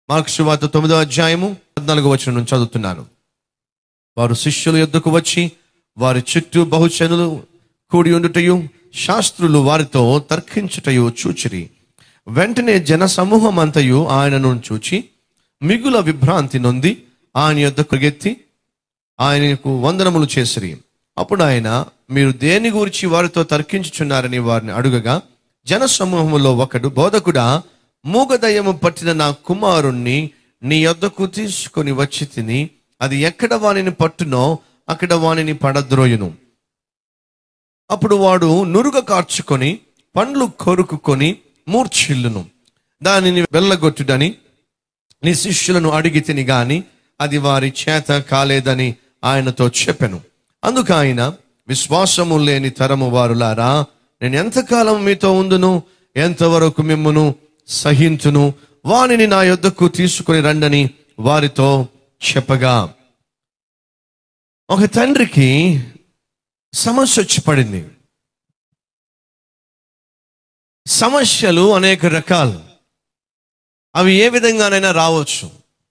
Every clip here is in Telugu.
మార్కు శువార్త తొమ్మిదో అధ్యాయము పద్నాలుగో వచనం నుంచి చదువుతున్నాను వారు శిష్యుల యొద్దకు వచ్చి వారి చుట్టూ బహుజనులు కూడి ఉండుటయు శాస్త్రులు వారితో తర్కించుటయు చూచిరి వెంటనే జన సమూహం అంతయు ఆయనను చూచి మిగుల విభ్రాంతి నొంది ఆయన యొద్దకు పరిగెత్తి ఆయనకు వందనములు చేసిరి అప్పుడు ఆయన మీరు దేని గురించి వారితో తర్కించుచున్నారని వారిని అడుగగా జన సమూహములో ఒకడు బోధకుడా మూగదయ్యము పట్టిన నా కుమారుణ్ణి నీ యొద్దకు తీసుకొని వచ్చి తిని అది ఎక్కడ వానిని పట్టునో అక్కడ వానిని పడద్రోయును అప్పుడు వాడు నురుగ కార్చుకొని పండ్లు కొరుకుకొని మూర్ఛిల్లును దానిని వెళ్ళగొట్టుడని నీ శిష్యులను అడిగి తిని గాని అది వారి చేత కాలేదని ఆయనతో చెప్పెను అందుకు ఆయన విశ్వాసము లేని తరము వారులారా నేను ఎంతకాలం మీతో ఉందును ఎంతవరకు మిమ్మును సహించును వానిని నా యొద్దకు తీసుకుని రండని వారితో చెప్పగా ఒక తండ్రికి సమస్య వచ్చి పడింది సమస్యలు అనేక రకాలు అవి ఏ విధంగానైనా రావచ్చు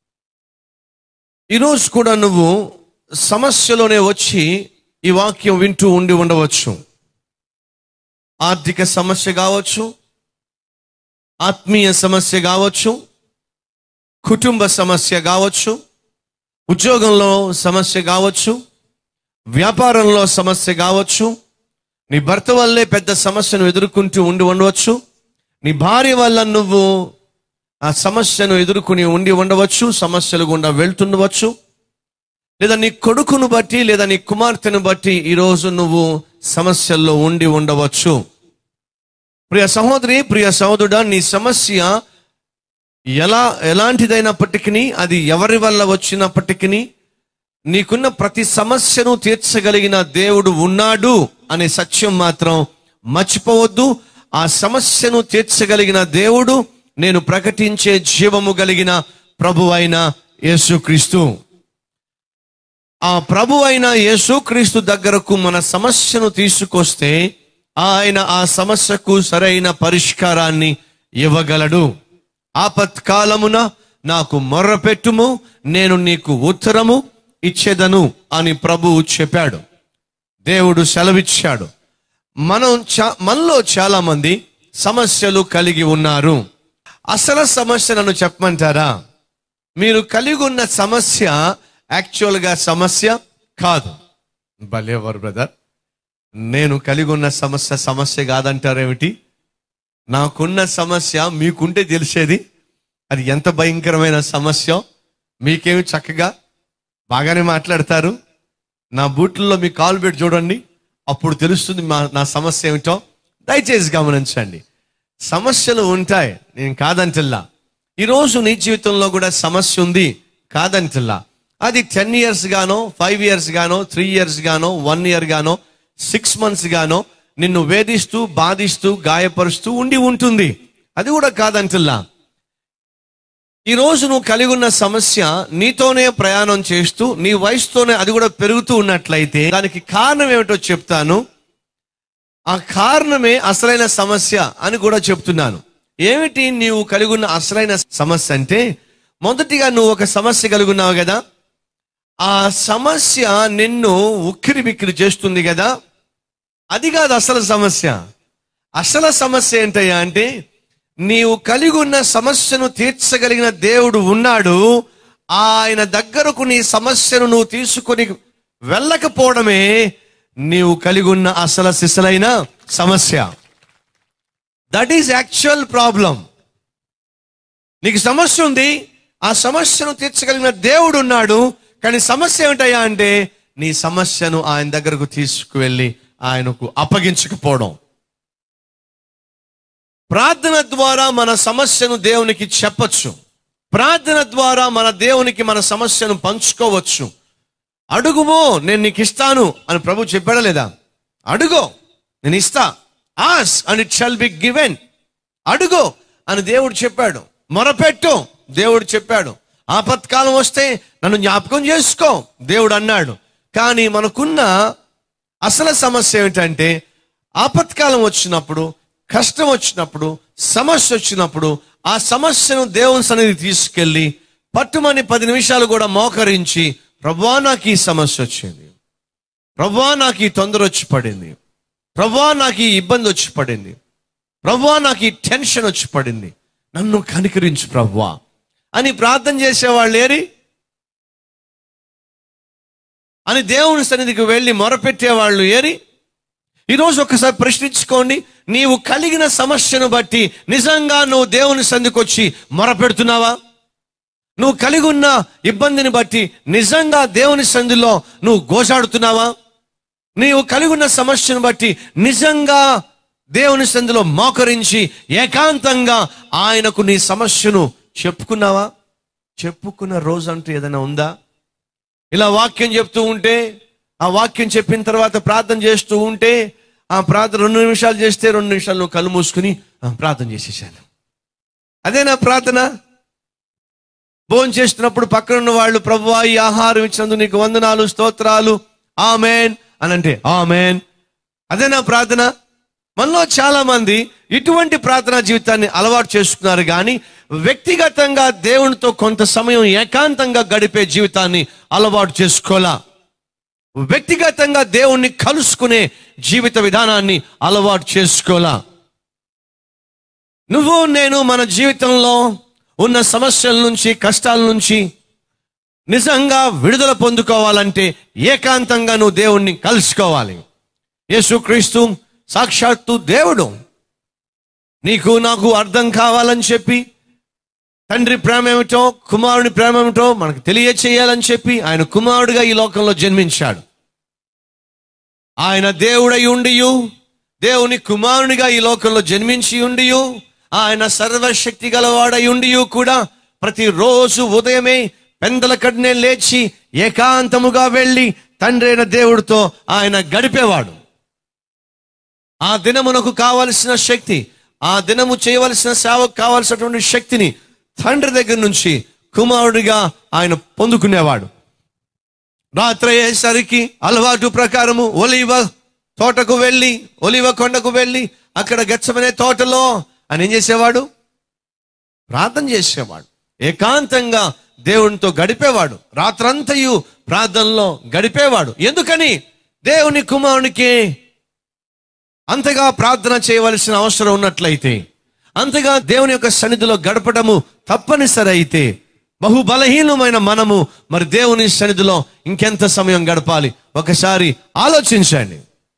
ఈరోజు కూడా నువ్వు సమస్యలోనే వచ్చి ఈ వాక్యం వింటూ ఉండి ఉండవచ్చు ఆర్థిక సమస్య కావచ్చు ఆత్మీయ సమస్య కావచ్చు కుటుంబ సమస్య కావచ్చు ఉద్యోగంలో సమస్య కావచ్చు వ్యాపారంలో సమస్య కావచ్చు నీ భర్త వల్లే పెద్ద సమస్యను ఎదుర్కొంటూ ఉండి ఉండవచ్చు నీ భార్య వల్ల నువ్వు ఆ సమస్యను ఎదుర్కొని ఉండి ఉండవచ్చు సమస్యలు గుండా వెళ్తుండవచ్చు లేదా నీ కొడుకును బట్టి లేదా నీ కుమార్తెను బట్టి ఈరోజు నువ్వు సమస్యల్లో ఉండి ఉండవచ్చు ప్రియ సహోదరి ప్రియ సహోదరుడా నీ సమస్య ఎలా ఎలాంటిదైనప్పటికీ అది ఎవరి వల్ల వచ్చినప్పటికీ నీకున్న ప్రతి సమస్యను తీర్చగలిగిన దేవుడు ఉన్నాడు అనే సత్యం మాత్రం మర్చిపోవద్దు ఆ సమస్యను తీర్చగలిగిన దేవుడు నేను ప్రకటించే జీవము కలిగిన ప్రభు అయిన యేసుక్రీస్తు ఆ ప్రభు అయిన యేసుక్రీస్తు దగ్గరకు మన సమస్యను తీసుకొస్తే ఆయన ఆ సమస్యకు సరైన పరిష్కారాన్ని ఇవ్వగలడు ఆపత్కాలమున నాకు మొర్రపెట్టుము నేను నీకు ఉత్తరము ఇచ్చేదను అని ప్రభువు చెప్పాడు దేవుడు సెలవిచ్చాడు మనం చా మనలో చాలా మంది సమస్యలు కలిగి ఉన్నారు అసలు సమస్య నన్ను చెప్పమంటారా మీరు కలిగి ఉన్న సమస్య యాక్చువల్గా సమస్య కాదు భలేవారు బ్రదర్ నేను కలిగి ఉన్న సమస్య సమస్య కాదంటారేమిటి నాకున్న సమస్య మీకుంటే తెలిసేది అది ఎంత భయంకరమైన సమస్య మీకేమి చక్కగా బాగానే మాట్లాడతారు నా బూట్లలో మీ కాలు పెట్టి చూడండి అప్పుడు తెలుస్తుంది మా నా సమస్య ఏమిటో దయచేసి గమనించండి సమస్యలు ఉంటాయి నేను కాదంటిల్లా ఈరోజు నీ జీవితంలో కూడా సమస్య ఉంది కాదంటిల్లా అది టెన్ ఇయర్స్ గానో ఫైవ్ ఇయర్స్ గానో త్రీ ఇయర్స్ గానో వన్ ఇయర్ గానో సిక్స్ మంత్స్ గానో నిన్ను వేధిస్తూ బాధిస్తూ గాయపరుస్తూ ఉండి ఉంటుంది అది కూడా కాదంటిల్లా ఈ రోజు నువ్వు కలిగి ఉన్న సమస్య నీతోనే ప్రయాణం చేస్తూ నీ వయసుతోనే అది కూడా పెరుగుతూ ఉన్నట్లయితే దానికి కారణం ఏమిటో చెప్తాను ఆ కారణమే అసలైన సమస్య అని కూడా చెప్తున్నాను ఏమిటి నీవు కలిగి ఉన్న అసలైన సమస్య అంటే మొదటిగా నువ్వు ఒక సమస్య కలిగి ఉన్నావు కదా ఆ సమస్య నిన్ను ఉక్కిరి బిక్కిరి చేస్తుంది కదా అది కాదు అసలు సమస్య అసలు సమస్య ఏంటయ్యా అంటే నీవు కలిగి ఉన్న సమస్యను తీర్చగలిగిన దేవుడు ఉన్నాడు ఆయన దగ్గరకు నీ సమస్యను నువ్వు తీసుకొని వెళ్ళకపోవడమే నీవు కలిగి ఉన్న అసలు సిసలైన సమస్య దట్ ఈస్ యాక్చువల్ ప్రాబ్లం నీకు సమస్య ఉంది ఆ సమస్యను తీర్చగలిగిన దేవుడు ఉన్నాడు కానీ సమస్య ఏమిటయ్యా అంటే నీ సమస్యను ఆయన దగ్గరకు తీసుకువెళ్ళి ఆయనకు అప్పగించకపోవడం ప్రార్థన ద్వారా మన సమస్యను దేవునికి చెప్పొచ్చు ప్రార్థన ద్వారా మన దేవునికి మన సమస్యను పంచుకోవచ్చు అడుగుమో నేను నీకు ఇస్తాను అని ప్రభు చెప్పాడా లేదా అడుగో నేను ఇస్తా ask and it shall be given అడుగో అని దేవుడు చెప్పాడు మొరపెట్టు దేవుడు చెప్పాడు ఆపత్కాలం వస్తే నన్ను జ్ఞాపకం చేసుకో దేవుడు అన్నాడు కానీ మనకున్న అసలు సమస్య ఏమిటంటే ఆపత్కాలం వచ్చినప్పుడు కష్టం వచ్చినప్పుడు సమస్య వచ్చినప్పుడు ఆ సమస్యను దేవుని సన్నిధి తీసుకెళ్ళి పట్టుమని పది నిమిషాలు కూడా మోకరించి ప్రభా నాకు ఈ సమస్య వచ్చింది ప్రభా నాకు ఈ తొందర వచ్చి పడింది ప్రభా నాకు ఈ ఇబ్బంది వచ్చి పడింది ప్రభా నాకు ఈ టెన్షన్ వచ్చి పడింది నన్ను కనికరించు ప్రభా అని ప్రార్థన చేసేవాళ్ళు ఏరి అని దేవుని సన్నిధికి వెళ్ళి మొరపెట్టేవాళ్ళు ఏరి ఈరోజు ఒకసారి ప్రశ్నించుకోండి నీవు కలిగిన సమస్యను బట్టి నిజంగా నువ్వు దేవుని సంధికి వచ్చి మొరపెడుతున్నావా నువ్వు కలిగి ఉన్న ఇబ్బందిని బట్టి నిజంగా దేవుని సంధిలో నువ్వు గోజాడుతున్నావా నీవు కలిగి ఉన్న సమస్యను బట్టి నిజంగా దేవుని సంధిలో మోకరించి ఏకాంతంగా ఆయనకు నీ సమస్యను చెప్పుకున్నావా చెప్పుకున్న రోజు అంటూ ఏదైనా ఉందా ఇలా వాక్యం చెప్తూ ఉంటే ఆ వాక్యం చెప్పిన తర్వాత ప్రార్థన చేస్తూ ఉంటే ఆ ప్రార్థన రెండు నిమిషాలు చేస్తే రెండు నిమిషాలు నువ్వు కళ్ళు మూసుకుని "ఆ, ప్రార్థన చేసేసాను అదేనా ప్రార్థన భోజనం చేస్తున్నప్పుడు పక్కన ఉన్న వాళ్ళు ప్రభువా ఈ ఆహారం ఇచ్చినందుకు నీకు వందనాలు స్తోత్రాలు ఆమెన్ అని అంటే ఆమెన్ అదేనా ప్రార్థన మనలో చాలా మంది ఇటువంటి ప్రార్థనా జీవితాన్ని అలవాటు చేసుకున్నారు కానీ వ్యక్తిగతంగా దేవునితో కొంత సమయం ఏకాంతంగా గడిపే జీవితాన్ని అలవాటు చేసుకోలా వ్యక్తిగతంగా దేవుణ్ణి కలుసుకునే జీవిత విధానాన్ని అలవాటు చేసుకోలా నువ్వు నేను మన జీవితంలో ఉన్న సమస్యల నుంచి కష్టాల నుంచి నిజంగా విడుదల పొందుకోవాలంటే ఏకాంతంగా నువ్వు దేవుణ్ణి కలుసుకోవాలి యేసుక్రీస్తు సాక్షాత్తు దేవుడు నీకు నాకు అర్థం కావాలని చెప్పి తండ్రి ప్రేమ ఏమిటో కుమారుని ప్రేమ ఏమిటో మనకు తెలియచేయాలని చెప్పి ఆయన కుమారుడిగా ఈ లోకంలో జన్మించాడు ఆయన దేవుడై ఉండియు దేవుని కుమారునిగా ఈ లోకంలో జన్మించి ఉండియు ఆయన సర్వశక్తి గలవాడై ఉండియు కూడా ప్రతిరోజు ఉదయమే పెందల కడ్నే లేచి ఏకాంతముగా వెళ్ళి తండ్రి అయిన దేవుడితో ఆయన గడిపేవాడు ఆ దినమునకు కావలసిన శక్తి ఆ దినము చేయవలసిన సేవకు కావలసినటువంటి శక్తిని తండ్రి దగ్గర నుంచి కుమారుడిగా ఆయన పొందుకునేవాడు రాత్రి అయ్యేసరికి అలవాటు ప్రకారము ఒలివ తోటకు వెళ్ళి ఒలివ కొండకు వెళ్ళి అక్కడ గచ్చమనే తోటలో ఆయన ఏం చేసేవాడు ప్రార్థన చేసేవాడు ఏకాంతంగా దేవునితో గడిపేవాడు రాత్రంతయు ప్రార్థనలో గడిపేవాడు ఎందుకని దేవుని కుమారునికి అంతగా ప్రార్థన చేయవలసిన అవసరం ఉన్నట్లయితే అంతగా దేవుని యొక్క సన్నిధిలో గడపడము తప్పనిసరి అయితే బహు బలహీనమైన మనము మరి దేవుని సన్నిధిలో ఇంకెంత సమయం గడపాలి ఒకసారి ఆలోచించండి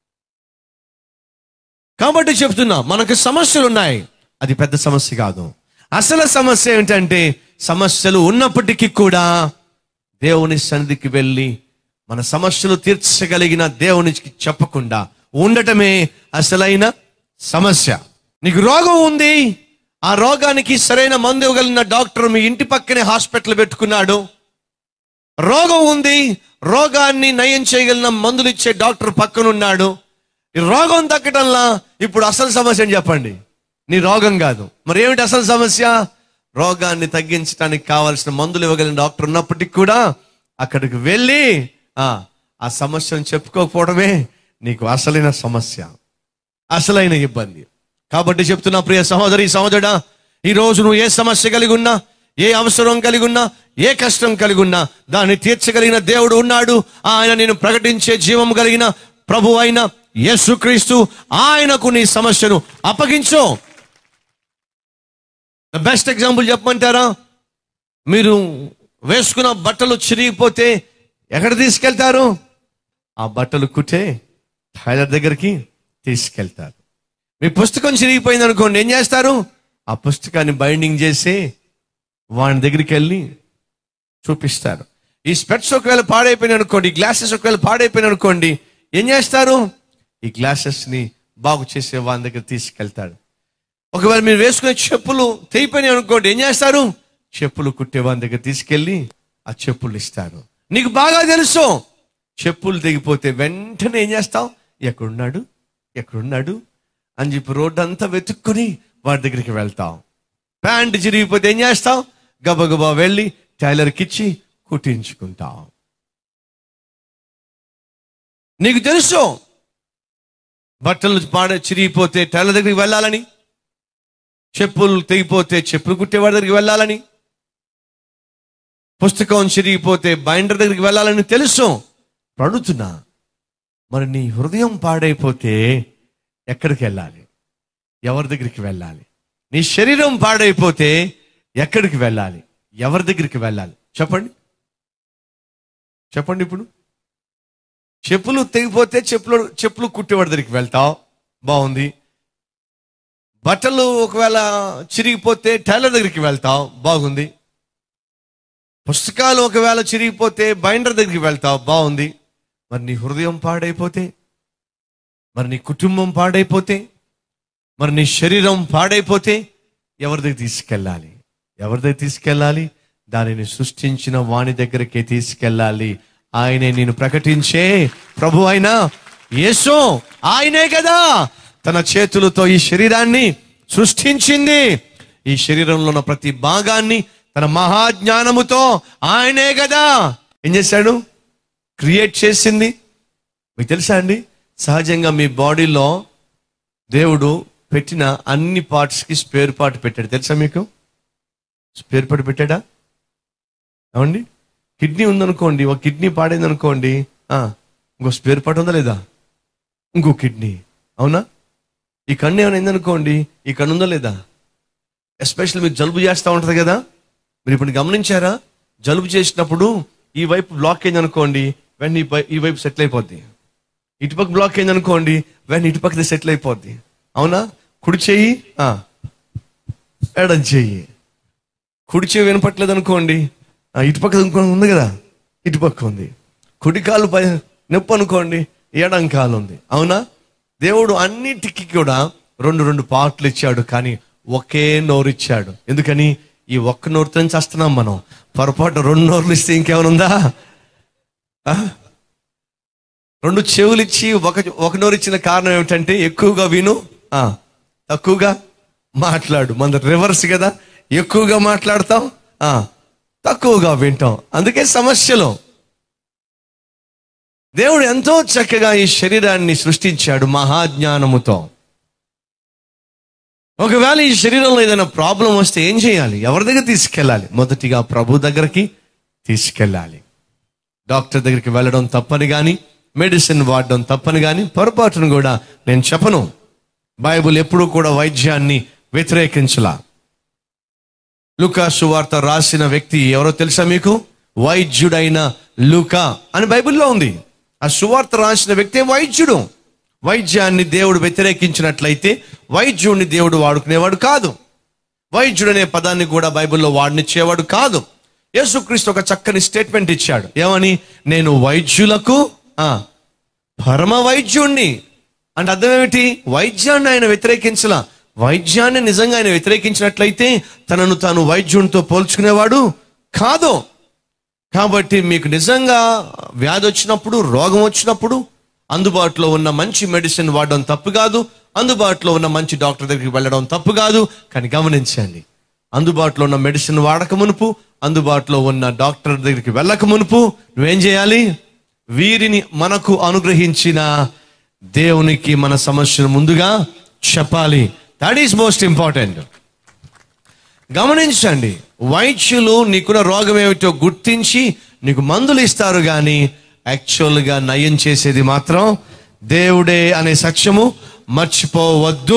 కాబట్టి చెప్తున్నా మనకు సమస్యలు ఉన్నాయి అది పెద్ద సమస్య కాదు అసలు సమస్య ఏంటంటే సమస్యలు ఉన్నప్పటికీ కూడా దేవుని సన్నిధికి వెళ్ళి మన సమస్యలు తీర్చగలిగిన దేవునికి చెప్పకుండా ఉండటమే అసలైన సమస్య నీకు రోగం ఉంది ఆ రోగానికి సరైన మందు ఇవ్వగలిగిన డాక్టర్ మీ ఇంటి పక్కనే హాస్పిటల్ పెట్టుకున్నాడు రోగం ఉంది రోగాన్ని నయం చేయగలిగిన మందులు ఇచ్చే డాక్టర్ పక్కన ఉన్నాడు ఈ రోగం తగ్గటంలా ఇప్పుడు అసలు సమస్య అని చెప్పండి నీ రోగం కాదు మరి ఏమిటి అసలు సమస్య రోగాన్ని తగ్గించడానికి కావాల్సిన మందులు ఇవ్వగలిగిన డాక్టర్ ఉన్నప్పటికీ కూడా అక్కడికి వెళ్ళి ఆ ఆ సమస్యను చెప్పుకోకపోవడమే నీకు అసలైన సమస్య అసలైన ఇబ్బంది కాబట్టి చెప్తున్నా ప్రియ సహోదరి సహోదరుడా ఈ రోజు నువ్వు ఏ సమస్య కలిగి ఉన్నా ఏ అవసరం కలిగి ఉన్నా ఏ కష్టం కలిగి ఉన్నా దాన్ని తీర్చగలిగిన దేవుడు ఉన్నాడు ఆయన నేను ప్రకటించే జీవం కలిగిన ప్రభు అయిన యేసుక్రీస్తు ఆయనకు నీ సమస్యను అప్పగించు బెస్ట్ ఎగ్జాంపుల్ చెప్పమంటారా మీరు వేసుకున్న బట్టలు చిరిగిపోతే ఎక్కడ తీసుకెళ్తారు ఆ బట్టలు కుట్టే టైలర్ దగ్గరికి తీసుకెళ్తారు మీ పుస్తకం చిరిగిపోయింది అనుకోండి ఏం చేస్తారు ఆ పుస్తకాన్ని బైండింగ్ చేసి వాని దగ్గరికి వెళ్ళి చూపిస్తారు ఈ స్పెట్స్ ఒకవేళ పాడైపోయినాయి అనుకోండి ఈ గ్లాసెస్ ఒకవేళ పాడైపోయినాయి అనుకోండి ఏం చేస్తారు ఈ గ్లాసెస్ ని బాగు చేసే వాని దగ్గర తీసుకెళ్తాడు ఒకవేళ మీరు వేసుకునే చెప్పులు తెగిపోయినాయి అనుకోండి ఏం చేస్తారు చెప్పులు కుట్టే వాని దగ్గర తీసుకెళ్ళి ఆ చెప్పులు ఇస్తారు నీకు బాగా తెలుసు చెప్పులు తెగిపోతే వెంటనే ఏం చేస్తావు ఎక్కడున్నాడు ఎక్కడున్నాడు అని చెప్పి రోడ్డు అంతా వెతుక్కుని వాడి దగ్గరికి వెళ్తావు ప్యాంట్ చిరిగిపోతే ఏం చేస్తావు గబగబా వెళ్ళి టైలర్కి ఇచ్చి కుట్టించుకుంటావు నీకు తెలుసు బట్టలు పాడ చిరిగిపోతే టైలర్ దగ్గరికి వెళ్ళాలని చెప్పులు తెగిపోతే చెప్పులు కుట్టేవాడి దగ్గరికి వెళ్ళాలని పుస్తకం చిరిగిపోతే బైండర్ దగ్గరికి వెళ్ళాలని తెలుసు ఇప్పుడు అడుగుతున్నా మరి నీ హృదయం పాడైపోతే ఎక్కడికి వెళ్ళాలి ఎవరి దగ్గరికి వెళ్ళాలి నీ శరీరం పాడైపోతే ఎక్కడికి వెళ్ళాలి ఎవరి దగ్గరికి వెళ్ళాలి చెప్పండి చెప్పండి ఇప్పుడు చెప్పులు తెగిపోతే చెప్పులు చెప్పులు కుట్టేవాడి దగ్గరికి వెళ్తావు బాగుంది బట్టలు ఒకవేళ చిరిగిపోతే టైలర్ దగ్గరికి వెళ్తావు బాగుంది పుస్తకాలు ఒకవేళ చిరిగిపోతే బైండర్ దగ్గరికి వెళ్తావు బాగుంది మరి నీ హృదయం పాడైపోతే మరి నీ కుటుంబం పాడైపోతే మరి నీ శరీరం పాడైపోతే ఎవరి దగ్గర తీసుకెళ్ళాలి ఎవరి దగ్గర తీసుకెళ్ళాలి దానిని సృష్టించిన వాణి దగ్గరికి తీసుకెళ్ళాలి ఆయనే నేను ప్రకటించే ప్రభు అయిన యేసు ఆయనే కదా తన చేతులతో ఈ శరీరాన్ని సృష్టించింది ఈ శరీరంలో ఉన్న ప్రతి భాగాన్ని తన మహాజ్ఞానముతో ఆయనే కదా ఏం చేశాడు క్రియేట్ చేసింది మీకు తెలుసా అండి సహజంగా మీ బాడీలో దేవుడు పెట్టిన అన్ని పార్ట్స్కి స్పేర్ పార్ట్ పెట్టాడు తెలుసా మీకు స్పేర్ పార్ట్ పెట్టాడా ఏమండి కిడ్నీ ఉందనుకోండి ఒక కిడ్నీ పాడైంది అనుకోండి ఆ, ఇంకో స్పేర్ పార్ట్ ఉందా లేదా ఇంకో కిడ్నీ అవునా ఈ కన్ను ఏమైనా అయిందనుకోండి ఈ కన్ను ఉందా లేదా ఎస్పెషల్ మీకు జలుబు చేస్తూ ఉంటుంది కదా మీరు ఇప్పుడు గమనించారా జలుబు చేసినప్పుడు ఈ వైపు బ్లాక్ అయింది అనుకోండి వెంటనే ఈ పై- ఈ వైపు సెటిల్ అయిపోద్ది ఇటుపక్క బ్లాక్ అయింది అనుకోండి వెంటనే ఇటుపక్కది సెటిల్ అయిపోద్ది అవునా కుడి చెయ్యి ఆ. ఎడం చెయ్యి కుడి చెయ్యి వినపట్లేదు అనుకోండి ఆ, ఇటుపక్క ఇంకో ఉంది కదా ఇటుపక్క ఉంది కుడి కాలు పై నొప్పి అనుకోండి ఎడం కాలు ఉంది అవునా దేవుడు అన్నిటికీ కూడా రెండు రెండు పాటలు ఇచ్చాడు కానీ ఒకే నోరు ఇచ్చాడు ఎందుకని ఈ ఒక్క నోరుతో చేస్తున్నాం మనం పొరపాటు రెండు నోర్లు ఇస్తే ఇంకేమైనా ఉందా ఆ? రెండు చెవులు ఇచ్చి ఒక ఒక నోరు ఇచ్చిన కారణం ఏమిటంటే ఎక్కువగా విను ఆ, తక్కువగా మాట్లాడు మన రివర్స్ కదా ఎక్కువగా మాట్లాడతాం ఆ, తక్కువగా వింటాం అందుకే సమస్యలు దేవుడు ఎంతో చక్కగా ఈ శరీరాన్ని సృష్టించాడు మహాజ్ఞానముతో ఒకవేళ ఈ శరీరంలో ఏదైనా ప్రాబ్లం వస్తే ఏం చేయాలి ఎవరి దగ్గర తీసుకెళ్ళాలి మొదటిగా ప్రభు దగ్గరికి తీసుకెళ్ళాలి డాక్టర్ దగ్గరికి వెళ్ళడం తప్పని కానీ మెడిసిన్ వాడడం తప్పని కానీ పొరపాటును కూడా నేను చెప్పను బైబుల్ ఎప్పుడూ కూడా వైద్యాన్ని వ్యతిరేకించలా లూకా సువార్త రాసిన వ్యక్తి ఎవరో తెలుసా మీకు వైద్యుడైన లూకా అని బైబిల్లో ఉంది ఆ సువార్త రాసిన వ్యక్తి వైద్యుడు వైద్యాన్ని దేవుడు వ్యతిరేకించినట్లయితే వైద్యుడిని దేవుడు వాడుకునేవాడు కాదు వైద్యుడు అనే పదాన్ని కూడా బైబిల్లో వాడినిచ్చేవాడు కాదు యేసుక్రీస్తు ఒక చక్కని స్టేట్మెంట్ ఇచ్చాడు ఏమని నేను వైద్యులకు ఆ పరమ వైద్యుణ్ణి అంటే అర్థం ఏమిటి వైద్యాన్ని ఆయన వ్యతిరేకించలా వైద్యాన్ని నిజంగా ఆయన వ్యతిరేకించినట్లయితే తనను తాను వైద్యునితో పోల్చుకునేవాడు కాదు కాబట్టి మీకు నిజంగా వ్యాధి వచ్చినప్పుడు రోగం వచ్చినప్పుడు అందుబాటులో ఉన్న మంచి మెడిసిన్ వాడడం తప్పు కాదు అందుబాటులో ఉన్న మంచి డాక్టర్ దగ్గరికి వెళ్ళడం తప్పు కాదు కానీ గమనించండి అందుబాటులో ఉన్న మెడిసిన్ వాడక మునుపు అందుబాటులో ఉన్న డాక్టర్ దగ్గరికి వెళ్ళక మునుపు నువ్వేం చేయాలి వీరిని మనకు అనుగ్రహించిన దేవునికి మన సమస్యను ముందుగా చెప్పాలి దట్ ఈస్ మోస్ట్ ఇంపార్టెంట్ గమనించండి వైద్యులు నీకున్న రోగం ఏమిటో గుర్తించి నీకు మందులు ఇస్తారు కానీ యాక్చువల్గా నయం చేసేది మాత్రం దేవుడే అనే సత్యము మర్చిపోవద్దు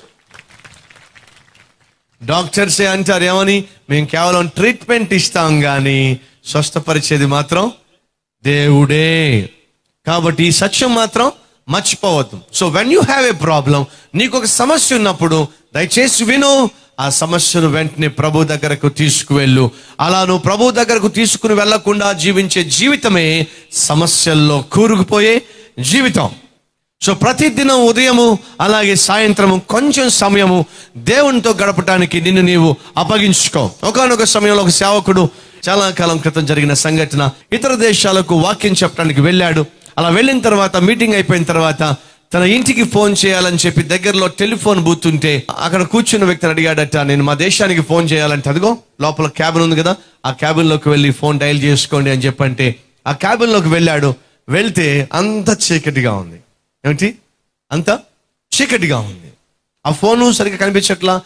డాక్టర్సే అంటారు ఏమని మేము కేవలం ట్రీట్మెంట్ ఇస్తాం కానీ స్వస్థపరిచేది మాత్రం దేవుడే కాబట్టి ఈ సత్యం మాత్రం మర్చిపోవద్దు so when you have a problem నీకు ఒక సమస్య ఉన్నప్పుడు దయచేసి విను ఆ సమస్యను వెంటనే ప్రభు దగ్గరకు తీసుకువెళ్ళు అలా నువ్వు ప్రభు దగ్గరకు తీసుకుని వెళ్లకుండా జీవించే జీవితమే సమస్యల్లో కూరుకుపోయే జీవితం సో ప్రతిదినం ఉదయము అలాగే సాయంత్రము కొంచెం సమయము దేవునితో గడపటానికి నిన్ను నీవు అప్పగించుకో ఒకనొక సమయంలో ఒక సేవకుడు చాలా కాలం క్రితం జరిగిన సంఘటన ఇతర దేశాలకు వాక్యం చెప్పడానికి వెళ్ళాడు అలా వెళ్ళిన తర్వాత మీటింగ్ అయిపోయిన తర్వాత తన ఇంటికి ఫోన్ చేయాలని చెప్పి దగ్గరలో టెలిఫోన్ బూత్ ఉంటే అక్కడ కూర్చున్న వ్యక్తిని అడిగాడట నేను మా దేశానికి ఫోన్ చేయాలంటే అదిగో లోపల క్యాబిన్ ఉంది కదా ఆ క్యాబిన్ లోకి వెళ్ళి ఫోన్ డయల్ చేసుకోండి అని చెప్పంటే ఆ క్యాబిన్ లోకి వెళ్ళాడు వెళ్తే అంత చీకటిగా ఉంది ఏమిటి అంత చీకటిగా ఉంది ఆ ఫోను సరిగ్గా కనిపించట్లా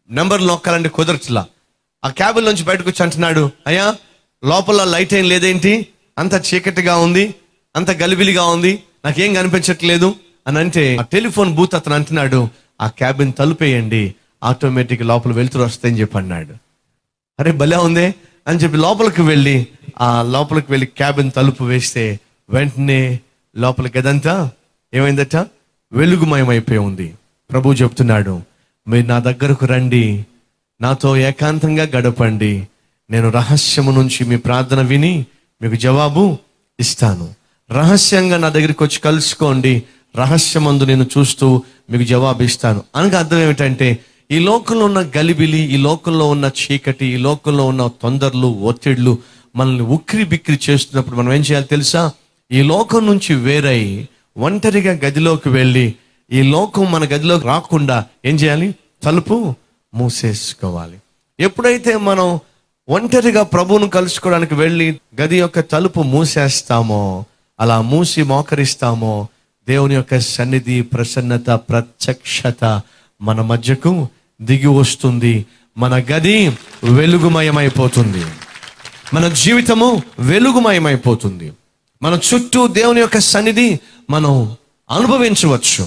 నెంబర్ నొక్కాలంటే కుదరట్లా ఆ క్యాబిన్ నుంచి బయటకు వచ్చి అంటున్నాడు అయ్యా లోపల లైట్ ఏం లేదేంటి అంత చీకటిగా ఉంది అంత గలిబిలిగా ఉంది నాకేం కనిపించట్లేదు అని అంటే ఆ టెలిఫోన్ బూత్ అతను అంటున్నాడు ఆ క్యాబిన్ తలుపేయండి ఆటోమేటిక్ లోపల వెళ్తురు వస్తాయని చెప్పి అన్నాడు అరే భలే ఉందే అని చెప్పి లోపలికి వెళ్ళి ఆ లోపలికి వెళ్ళి క్యాబిన్ తలుపు వేస్తే వెంటనే లోపలికి గదంతా ఏమైందట వెలుగుమయమైపోయి ఉంది ప్రభు చెప్తున్నాడు మీరు నా దగ్గరకు రండి నాతో ఏకాంతంగా గడపండి నేను రహస్యము నుంచి మీ ప్రార్థన విని మీకు జవాబు ఇస్తాను రహస్యంగా నా దగ్గరికి వచ్చి కలుసుకోండి రహస్యమందు నేను చూస్తూ మీకు జవాబు ఇస్తాను అనగా అర్థం ఏమిటంటే ఈ లోకంలో ఉన్న గలిబిలి ఈ లోకంలో ఉన్న చీకటి ఈ లోకంలో ఉన్న తొందరలు ఒత్తిళ్లు మనల్ని ఉక్కిరి బిక్కిరి చేస్తున్నప్పుడు మనం ఏం చేయాలి తెలుసా ఈ లోకం నుంచి వేరై ఒంటరిగా గదిలోకి వెళ్ళి ఈ లోకం మన గదిలోకి రాకుండా ఏం చేయాలి తలుపు మూసేసుకోవాలి ఎప్పుడైతే మనం ఒంటరిగా ప్రభువును కలుసుకోవడానికి వెళ్ళి గది యొక్క తలుపు మూసేస్తామో అలా మూసి మోకరిస్తామో దేవుని యొక్క సన్నిధి ప్రసన్నత ప్రత్యక్షత మన మధ్యకు దిగి వస్తుంది మన గది వెలుగుమయమైపోతుంది మన జీవితము వెలుగుమయమైపోతుంది మన చుట్టూ దేవుని యొక్క సన్నిధి మనం అనుభవించవచ్చు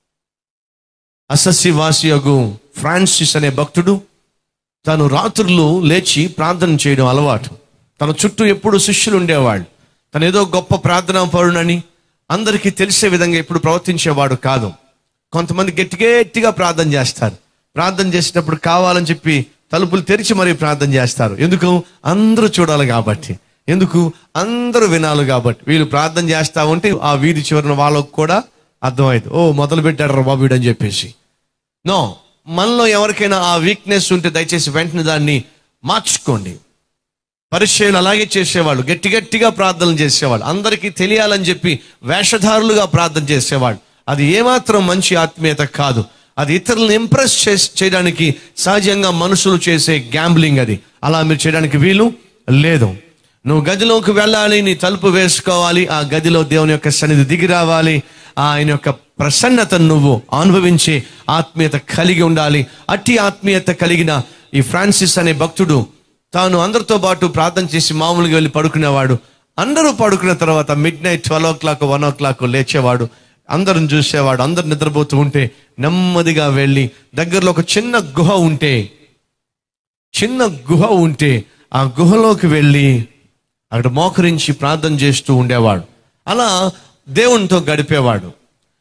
అసస్సి వాసియగు ఫ్రాన్సిస్ అనే భక్తుడు తను రాత్రులు లేచి ప్రార్థన చేయడం అలవాటు తన చుట్టూ ఎప్పుడు శిష్యులు ఉండేవాళ్ళు తను ఏదో గొప్ప ప్రార్థనా పరుడని అందరికీ తెలిసే విధంగా ఎప్పుడు ప్రవర్తించేవాడు కాదు కొంతమంది గట్టి గట్టిగా ప్రార్థన చేస్తారు ప్రార్థన చేసేటప్పుడు కావాలని చెప్పి తలుపులు తెరిచి మరీ ప్రార్థన చేస్తారు ఎందుకు అందరూ చూడాలి కాబట్టి ఎందుకు అందరూ వినాలి కాబట్టి వీళ్ళు ప్రార్థన చేస్తా ఉంటే ఆ వీధి చివరిన వాళ్ళకు కూడా అర్థమైంది ఓ మొదలు పెట్టాడు రా బాబు వీడు అని చెప్పేసి నో మనలో ఎవరికైనా ఆ వీక్నెస్ ఉంటే దయచేసి వెంటనే దాన్ని మార్చుకోండి పరిచయం అలాగే చేసేవాళ్ళు గట్టి గట్టిగా ప్రార్థనలు చేసేవాళ్ళు అందరికీ తెలియాలని చెప్పి వేషధారులుగా ప్రార్థన చేసేవాళ్ళు అది ఏమాత్రం మంచి ఆత్మీయత కాదు అది ఇతరులను ఇంప్రెస్ చేయడానికి సహజంగా మనుషులు చేసే గ్యాంబ్లింగ్ అది అలా మీరు చేయడానికి వీలు లేదు నువ్వు గదిలోకి వెళ్ళాలి నీ తలుపు వేసుకోవాలి ఆ గదిలో దేవుని యొక్క సన్నిధి దిగి రావాలి ఆయన యొక్క ప్రసన్నతను నువ్వు అనుభవించి ఆత్మీయత కలిగి ఉండాలి అట్టి ఆత్మీయత కలిగిన ఈ ఫ్రాన్సిస్ అనే భక్తుడు తాను అందరితో పాటు ప్రార్థన చేసి మామూలుగా వెళ్ళి పడుకునేవాడు అందరూ పడుకున్న తర్వాత midnight twelve o'clock one o'clock లేచేవాడు అందరం చూసేవాడు అందరు నిద్రపోతూ ఉంటే నెమ్మదిగా వెళ్ళి దగ్గరలో ఒక చిన్న గుహ ఉంటే చిన్న గుహ ఉంటే ఆ గుహలోకి వెళ్ళి అక్కడ మోకరించి ప్రార్థన చేస్తూ ఉండేవాడు అలా దేవునితో గడిపేవాడు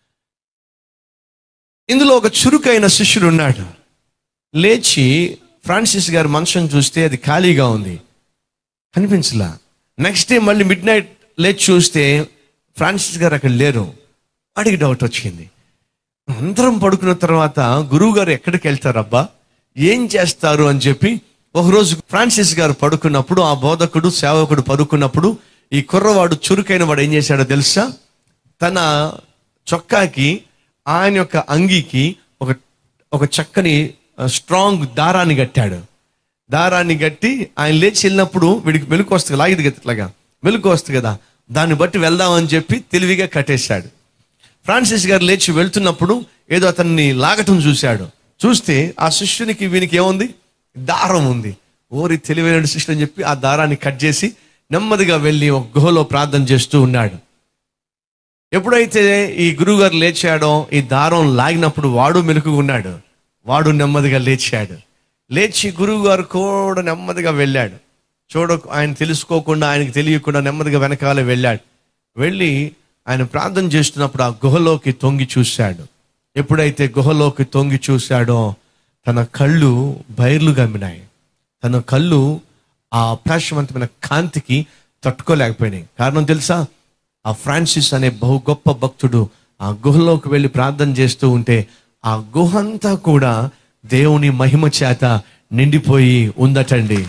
ఇందులో ఒక చురుకైన శిష్యుడు ఉన్నాడు లేచి ఫ్రాన్సిస్ గారి మంచం చూస్తే అది ఖాళీగా ఉంది కనిపించలా నెక్స్ట్ డే మళ్ళీ మిడ్ నైట్ లేచి చూస్తే ఫ్రాన్సిస్ గారు అక్కడ లేరు వాడికి డౌట్ వచ్చింది అందరం పడుకున్న తర్వాత గురువు గారు ఎక్కడికి వెళ్తారబ్బా ఏం చేస్తారు అని చెప్పి ఒకరోజు ఫ్రాన్సిస్ గారు పడుకున్నప్పుడు ఆ బోధకుడు సేవకుడు పడుకున్నప్పుడు ఈ కుర్రవాడు చురుకైన వాడు ఏం చేశాడో తెలుసా తన చొక్కాకి ఆయన యొక్క అంగీకి ఒక ఒక చక్కని స్ట్రాంగ్ దారాన్ని కట్టాడు దారాన్ని కట్టి ఆయన లేచి వెళ్ళినప్పుడు వీడికి మెలకు వస్తుంది లాగిది కదా ఇట్లాగా మెలకు వస్తుంది కదా దాన్ని బట్టి వెళ్దామని చెప్పి తెలివిగా కట్టేశాడు ఫ్రాన్సిస్ గారు లేచి వెళ్తున్నప్పుడు ఏదో అతన్ని లాగటం చూశాడు చూస్తే ఆ శిష్యునికి వీనికి ఏముంది దారం ఉంది ఓరి తెలివైన శిష్యుడు అని చెప్పి ఆ దారాన్ని కట్ చేసి నెమ్మదిగా వెళ్ళి ఒక గుహలో ప్రార్థన చేస్తూ ఉన్నాడు ఎప్పుడైతే ఈ గురువుగారు లేచాడో ఈ దారం లాగినప్పుడు వాడు మెలుకుగా ఉన్నాడు వాడు నెమ్మదిగా లేచాడు లేచి గురువు గారు కూడా నెమ్మదిగా వెళ్ళాడు చూడ ఆయన తెలుసుకోకుండా ఆయనకి తెలియకుండా నెమ్మదిగా వెనకాల వెళ్ళాడు వెళ్ళి ఆయన ప్రార్థన చేస్తున్నప్పుడు ఆ గుహలోకి తొంగి చూశాడు ఎప్పుడైతే గుహలోకి తొంగి చూశాడో తన కళ్ళు బయర్లు గమ్మినాయి తన కళ్ళు ఆ ప్రకాశవంతమైన కాంతికి తట్టుకోలేకపోయినాయి కారణం తెలుసా ఆ ఫ్రాన్సిస్ అనే బహు గొప్ప భక్తుడు ఆ గుహలోకి వెళ్ళి ప్రార్థన చేస్తూ ఉంటే ఆ గుహ అంతా కూడా దేవుని మహిమ చేత నిండిపోయి ఉందటండి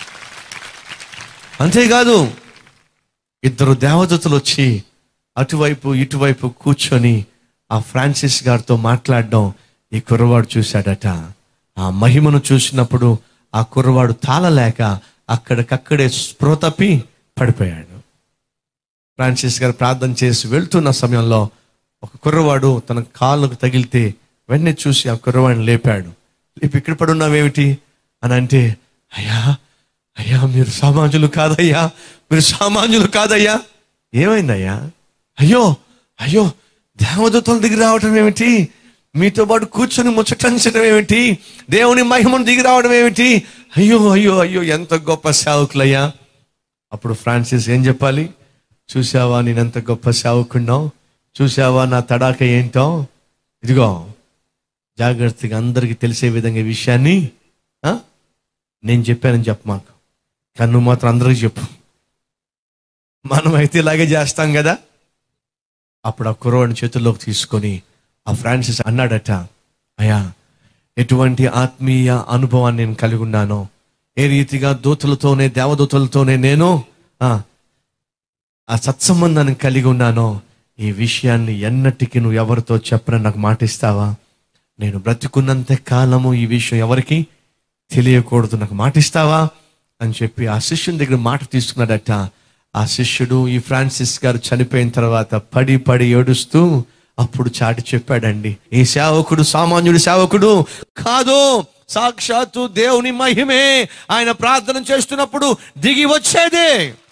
అంతేకాదు ఇద్దరు దేవదతులు వచ్చి అటువైపు ఇటువైపు కూర్చొని ఆ ఫ్రాన్సిస్ గారితో మాట్లాడడం ఈ కుర్రవాడు చూశాడట ఆ మహిమను చూసినప్పుడు ఆ కుర్రవాడు తాళలేక అక్కడికక్కడే స్పృహ తప్పి పడిపోయాడు ఫ్రాన్సిస్ గారు ప్రార్థన చేసి వెళ్తున్న సమయంలో ఒక కుర్రవాడు తన కాళ్ళకు తగిలితే వెంటనే చూసి ఆ కుర్రవాడిని లేపాడు రేపు ఇక్కడ పడి ఉన్నావేమిటి అని అంటే అయ్యా అయ్యా మీరు సామాన్యులు కాదయ్యా మీరు సామాన్యులు కాదయ్యా ఏమైందయ్యా అయ్యో అయ్యో దేవదూతలు దిగి రావటం ఏమిటి మీతో పాటు కూర్చొని ముచ్చటించడం ఏమిటి దేవుని మహిమను దిగి రావడం ఏమిటి అయ్యో అయ్యో అయ్యో ఎంత గొప్ప సేవకులయ్యా అప్పుడు ఫ్రాన్సిస్ ఏం చెప్పాలి చూసావా నేనెంత గొప్ప సేవకున్నావు చూసావా నా తడాక ఏంటో ఇదిగో జాగ్రత్తగా అందరికీ తెలిసే విధంగా ఈ విషయాన్ని ఆ? నేను చెప్పానని చెప్ప మాకు కానీ నువ్వు మాత్రం అందరికీ చెప్పు మనం అయితే ఇలాగే చేస్తాం కదా అప్పుడు ఆ కుర్రవాడిని చేతుల్లోకి తీసుకొని ఆ ఫ్రాన్సిస్ అన్నాడట అయ్యా ఎటువంటి ఆత్మీయ అనుభవాన్ని నేను కలిగి ఉన్నానో ఏ రీతిగా దూతలతోనే దేవదూతలతోనే నేను ఆ, ఆ సత్సంబంధాన్ని కలిగి ఉన్నానో ఈ విషయాన్ని ఎన్నటికీ నువ్వు ఎవరితో చెప్పనని నాకు మాటిస్తావా నేను బ్రతికున్నంత కాలము ఈ విషయం ఎవరికి తెలియకూడదు నాకు మాటిస్తావా అని చెప్పి ఆ శిష్యుని దగ్గర మాట తీసుకున్నాడట ఆ శిష్యుడు ఈ ఫ్రాన్సిస్ గారు చనిపోయిన తర్వాత పడి పడి ఏడుస్తూ అప్పుడు చాటి చెప్పాడండి ఈ సేవకుడు సామాన్యుడు సేవకుడు కాదు సాక్షాత్తు దేవుని మహిమే ఆయన ప్రార్థన చేస్తున్నప్పుడు దిగి వచ్చేదే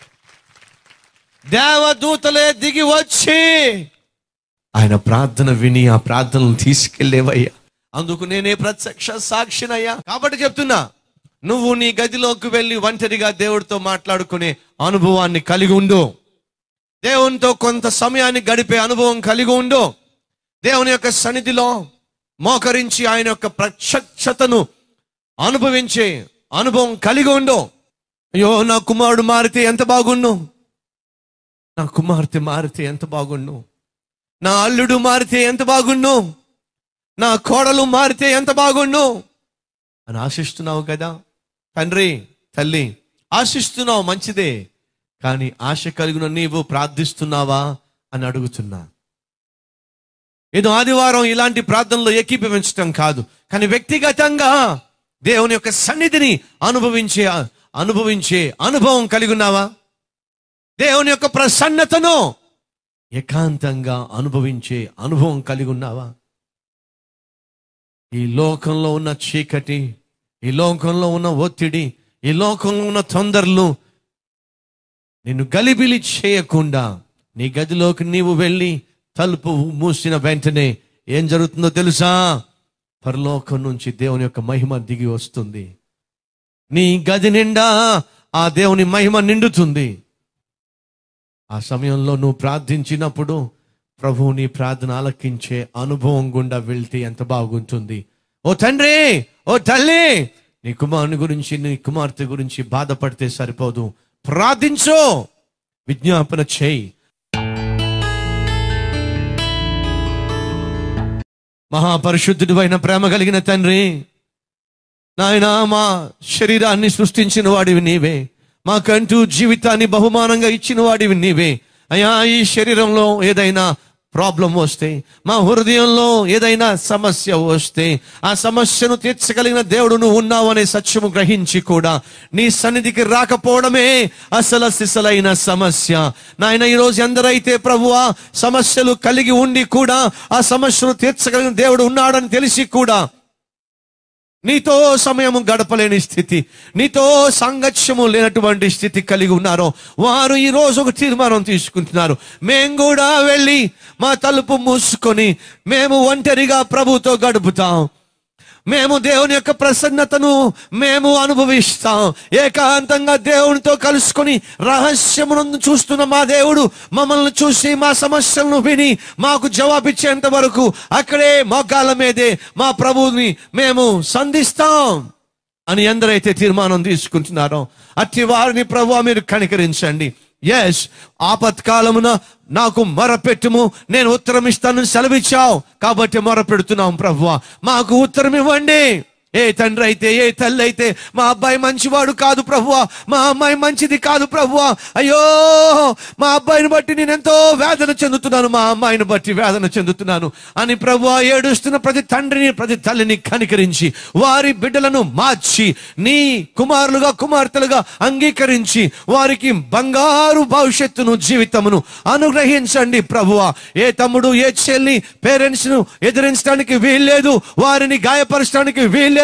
దేవదూతలే దిగి వచ్చి ఆయన ప్రార్థన విని ఆ ప్రార్థనలు తీసుకెళ్లేవయ్యా అందుకు నేనే ప్రత్యక్ష సాక్షినయ్యా కాబట్టి చెప్తున్నా నువ్వు నీ గదిలోకి వెళ్ళి ఒంటరిగా దేవుడితో మాట్లాడుకునే అనుభవాన్ని కలిగి ఉండు దేవునితో కొంత సమయాన్ని గడిపే అనుభవం కలిగి ఉండు దేవుని యొక్క సన్నిధిలో మోకరించి ఆయన యొక్క ప్రత్యక్షతను అనుభవించే అనుభవం కలిగి ఉండు అయ్యో నా కుమారుడు మారితే ఎంత బాగుండు నా కుమార్తె మారితే ఎంత బాగుండు నా అల్లుడు మారితే ఎంత బాగుండు నా కోడలు మారితే ఎంత బాగుండు అని ఆశిస్తున్నావు కదా తండ్రి తల్లి ఆశిస్తున్నావు మంచిదే కానీ ఆశ కలిగిన నీవు ప్రార్థిస్తున్నావా అని అడుగుతున్నా ఏదో ఆదివారం ఇలాంటి ప్రార్థనలో ఏకీభవించటం కాదు కానీ వ్యక్తిగతంగా దేవుని యొక్క సన్నిధిని అనుభవించే అనుభవించే అనుభవం కలిగి ఉన్నావా దేవుని యొక్క ప్రసన్నతను ఏకాంతంగా అనుభవించే అనుభవం కలిగి ఉన్నావా ఈ లోకంలో ఉన్న చీకటి ఈ లోకంలో ఉన్న ఒత్తిడి ఈ లోకంలో ఉన్న తొందరలు నిన్ను గలిబిలి చేయకుండా నీ గదిలోకి నీవు వెళ్ళి తలుపు మూసిన వెంటనే ఏం జరుగుతుందో తెలుసా పరలోకం నుంచి దేవుని యొక్క మహిమ దిగి వస్తుంది నీ గది నిండా ఆ దేవుని మహిమ నిండుతుంది ఆ సమయంలో నువ్వు ప్రార్థించినప్పుడు ప్రభువు నీ ప్రార్థన ఆలకించే అనుభవం గుండా వెళ్తే ఎంత బాగుంటుంది ఓ తండ్రి ఓ తల్లి నీ కుమారుని గురించి నీ కుమార్తె గురించి బాధపడితే సరిపోదు ప్రార్థించు విజ్ఞాపన చేయి మహాపరిశుద్ధుడు అయిన ప్రేమ కలిగిన తండ్రి నాయన మా శరీరాన్ని సృష్టించిన వాడివి నీవే మాకంటూ జీవితాన్ని బహుమానంగా ఇచ్చిన వాడివి నీవే అయ్యా ఈ శరీరంలో ఏదైనా ప్రాబ్లం వస్తే మా హృదయంలో ఏదైనా సమస్య వస్తే ఆ సమస్యను తీర్చగలిగిన దేవుడు నువ్వు ఉన్నావు అనే సత్యము గ్రహించి కూడా నీ సన్నిధికి రాకపోవడమే అసలు సిసలైన సమస్య నాయన ఈరోజు ఎందరైతే ప్రభువా సమస్యలు కలిగి ఉండి కూడా ఆ సమస్యను తీర్చగలిగిన దేవుడు ఉన్నాడని తెలిసి కూడా నీతో సమయము గడపలేని స్థితి నీతో సాంగత్యము లేనటువంటి స్థితి కలిగి ఉన్నారో వారు ఈ రోజు ఒక తీర్మానం తీసుకుంటున్నారు మేము కూడా వెళ్ళి మా తలుపు మూసుకొని మేము ఒంటరిగా ప్రభుతో గడుపుతాం మేము దేవుని యొక్క ప్రసన్నతను మేము అనుభవిస్తాం ఏకాంతంగా దేవునితో కలుసుకొని రహస్యమునందు చూస్తున్న మా దేవుడు మమ్మల్ని చూసి మా సమస్యలను విని మాకు జవాబిచ్చేంత వరకు అక్కడే మోకాల మీదే మా ప్రభువుని మేము సంధిస్తాం అని ఎందరైతే తీర్మానం తీసుకుంటున్నారో అట్టి వారిని ప్రభు మీరు కనికరించండి ఎస్ ఆపత్కాలమున నాకు మొరపెట్టుము నేను ఉత్తరం ఇస్తానని సెలవిచ్చావు కాబట్టి మొరపెడుతున్నాం ప్రభువా మాకు ఉత్తరం ఇవ్వండి ఏ తండ్రి అయితే ఏ తల్లి అయితే మా అబ్బాయి మంచివాడు కాదు ప్రభువా మా అమ్మాయి మంచిది కాదు ప్రభువా అయ్యో మా అబ్బాయిని బట్టి నేను ఎంతో వేదన చెందుతున్నాను మా అమ్మాయిని బట్టి వేదన చెందుతున్నాను అని ప్రభువా ఏడుస్తున్న ప్రతి తండ్రిని ప్రతి తల్లిని కనికరించి వారి బిడ్డలను మార్చి నీ కుమారులుగా కుమార్తెలుగా అంగీకరించి వారికి బంగారు భవిష్యత్తును జీవితమును అనుగ్రహించండి ప్రభువా ఏ తమ్ముడు ఏ చెల్లి పేరెంట్స్ ను ఎదిరించడానికి వీల్లేదు వారిని గాయపరచడానికి వీల్లేదు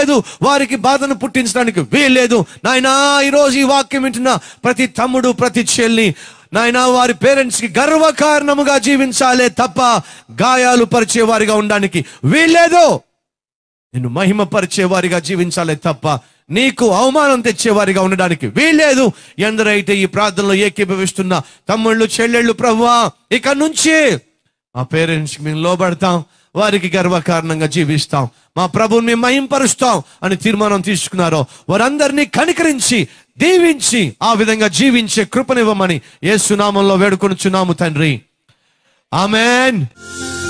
వీల్లేదు వారికి బాధను పుట్టించడానికి వీల్లేదు నాయనా ఈరోజు ఈ వాక్యం వింటున్న ప్రతి తమ్ముడు ప్రతి చెల్లి నాయనా వారి పేరెంట్స్ కి గర్వకారణముగా జీవించాలే తప్ప గాయాలు పరిచే వారిగా ఉండడానికి వీల్లేదు నిన్ను మహిమపరిచే వారిగా జీవించాలే తప్ప నీకు అవమానం తెచ్చేవారిగా ఉండడానికి వీల్లేదు ఎందరైతే ఈ ప్రార్థనలో ఏకీభవిస్తున్న తమ్ముళ్ళు చెల్లెళ్ళు ప్రభువా ఇక నుంచి మా పేరెంట్స్ మేము లోబడతాం వారికి గర్వకారణంగా జీవిస్తాం మా ప్రభుని మేము మహింపరుస్తాం అని తీర్మానం తీసుకున్నారో వారందరినీ కనికరించి దీవించి ఆ విధంగా జీవించే కృపనివ్వమని ఏ సునామంలో వేడుకొనుచున్నాము తండ్రి ఆమెన్